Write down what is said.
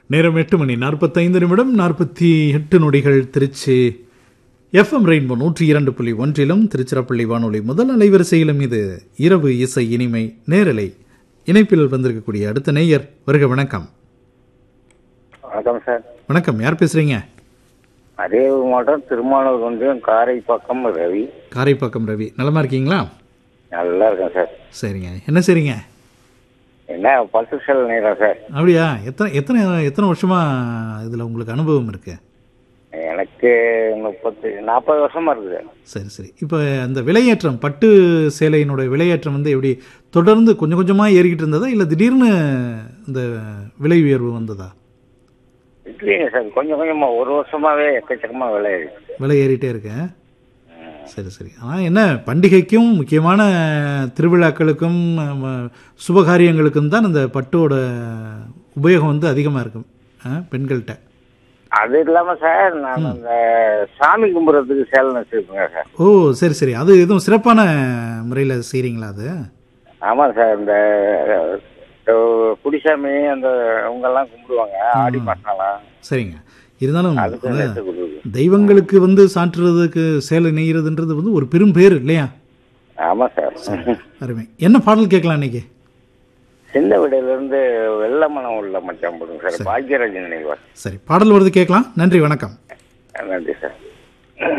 நேரம் எட்டு மணி நாற்பத்தைந்து நிமிடம் நாற்பத்தி எட்டு நொடிகள் திருச்சி எஃப்எம் ரெயின்போ நூற்றி இரண்டு புள்ளி ஒன்றிலும் திருச்சிராப்பள்ளி வானொலி முதல் அலைவரிசையிலும் இது இரவு இசை இனிமை நேரலை இணைப்பில் வந்திருக்கக்கூடிய அடுத்த நேயர் வருக வணக்கம் வணக்கம் சார் வணக்கம் யார் பேசுறீங்க அரியலூர் மாவட்டம் திருமானூர் ஒன்றியம் காரைப்பாக்கம் ரவி காரைப்பாக்கம் ரவி நலமா இருக்கீங்களா நல்லா இருக்கேன் சார் சரிங்க என்ன செய்றீங்க என்ன பத்து செல் நேரம் சார் அப்படியா எத்தனை எத்தனை எத்தனை வருஷமா இதில் உங்களுக்கு அனுபவம் இருக்கு எனக்கு முப்பத்தி நாற்பது வருஷமா இருக்குது சார் சரி சரி இப்போ அந்த விலையேற்றம் பட்டு சேலையினுடைய விலையேற்றம் வந்து எப்படி தொடர்ந்து கொஞ்சம் கொஞ்சமாக ஏறிக்கிட்டு இருந்ததா இல்லை திடீர்னு இந்த விலை உயர்வு வந்ததா இல்லைங்க சார் கொஞ்சம் கொஞ்சமா ஒரு வருஷமாவே எக்கச்சக்கமா விலை ஏறிடுச்சு. விலை ஏறிட்டே இருக்கு சரி சரி ஆனால் என்ன பண்டிகைக்கும் முக்கியமான திருவிழாக்களுக்கும் ம, சுபகாரியங்களுக்கும் தான் இந்த பட்டோட உபயோகம் வந்து அதிகமாக இருக்கும் ஆ, பெண்கள்கிட்ட அது இல்லாம சார் நான் அந்த சாமி கும்பிட்றதுக்கு சேலை வச்சிருப்பேங்க சார் ஓ சரி சரி அது எதுவும் சிறப்பான முறையில் செய்கிறீங்களா அது ஆமா சார் இந்த அஹ், குடிசாமி அந்த இவங்கெல்லாம் கும்பிடுவாங்க ஆடி மாசம்லாம் சரிங்க இருந்தாலும் அதுக்கு அதான் நேற்று கொடுக்குது தெய்வங்களுக்கு வந்து சாற்றுறதுக்கு சேலை நெய்கிறதுன்றது வந்து ஒரு பெரும் பேர் இல்லையா ஆமா சார் அருமை என்ன பாடல் கேட்கலாம் இன்னைக்கு சின்ன விடையில இருந்து வெள்ள மனம் உள்ள மச்சான் போடுங்க சார் பாக்யராஜன் நினைவார் சரி பாடல் வருது கேட்கலாம் நன்றி வணக்கம் நன்றி சார்